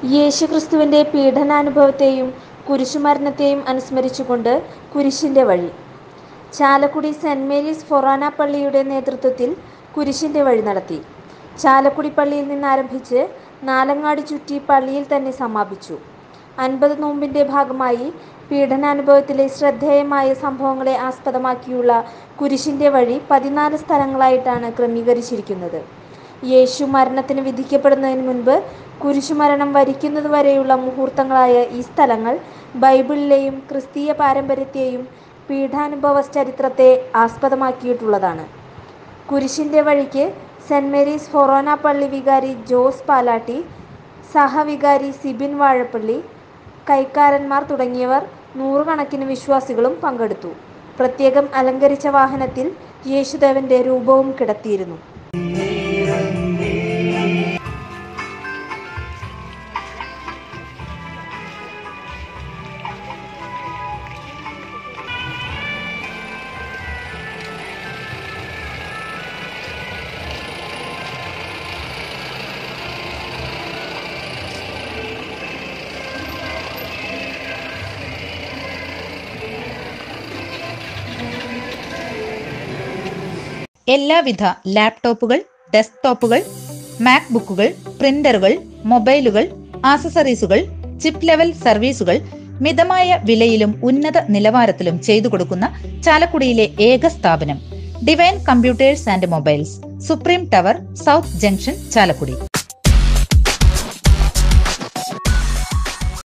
യേശുക്രിസ്തുവിന്റെ പീഡനാനുഭവത്തെയും കുരിശുമരണത്തെയും അനുസ്മരിച്ചുകൊണ്ട് കുരിശിന്റെ വഴി ചാലക്കുടി സെന്റ് മേരീസ് ഫൊറാന പള്ളിയുടെ നേതൃത്വത്തിൽ കുരിശിന്റെ വഴി നടത്തി. ചാലക്കുടി പള്ളിയിൽ നിന്നാരംഭിച്ച് നാലങ്ങാടി ചുറ്റി പള്ളിയിൽ തന്നെ സമാപിച്ചു. അൻപത് നോമ്പിന്റെ ഭാഗമായി പീഡനാനുഭവത്തിലെ ശ്രദ്ധേയമായ സംഭവങ്ങളെ ആസ്പദമാക്കിയുള്ള കുരിശിന്റെ വഴി പതിനാല് സ്ഥലങ്ങളായിട്ടാണ് ക്രമീകരിച്ചിരിക്കുന്നത്. യേശു മരണത്തിന് വിധിക്കപ്പെടുന്നതിന് മുൻപ് കുരിശുമരണം വരിക്കുന്നതുവരെയുള്ള മുഹൂർത്തങ്ങളായ ഈ സ്ഥലങ്ങൾ ബൈബിളിലെയും ക്രിസ്തീയ പാരമ്പര്യത്തെയും പീഡാനുഭവചരിത്രത്തെ ആസ്പദമാക്കിയിട്ടുള്ളതാണ്. കുരിശിന്റെ വഴിക്ക് സെന്റ് മേരീസ് ഫൊറോന പള്ളി വികാരി ജോസ് പാലാട്ടി, സഹവികാരി സിബിൻ വാഴപ്പള്ളി, കൈക്കാരന്മാർ തുടങ്ങിയവർ നൂറുകണക്കിന് വിശ്വാസികളും പങ്കെടുത്തു. പ്രത്യേകം അലങ്കരിച്ച വാഹനത്തിൽ യേശുദേവന്റെ രൂപവും കിടത്തിയിരുന്നു. എല്ലാവിധ ലാപ്ടോപ്പുകൾ ഡെസ്ക്ടോപ്പുകൾ മാക്ബുക്കുകൾ പ്രിന്ററുകൾ മൊബൈലുകൾ ആക്സസറീസുകൾ ചിപ്പ് ലെവൽ സർവീസുകൾ മിതമായ വിലയിലും ഉന്നത നിലവാരത്തിലും ചെയ്തു കൊടുക്കുന്ന ചാലക്കുടിയിലെ ഏക സ്ഥാപനം Divine Computers and Mobiles Supreme Tower South Junction Chalakudy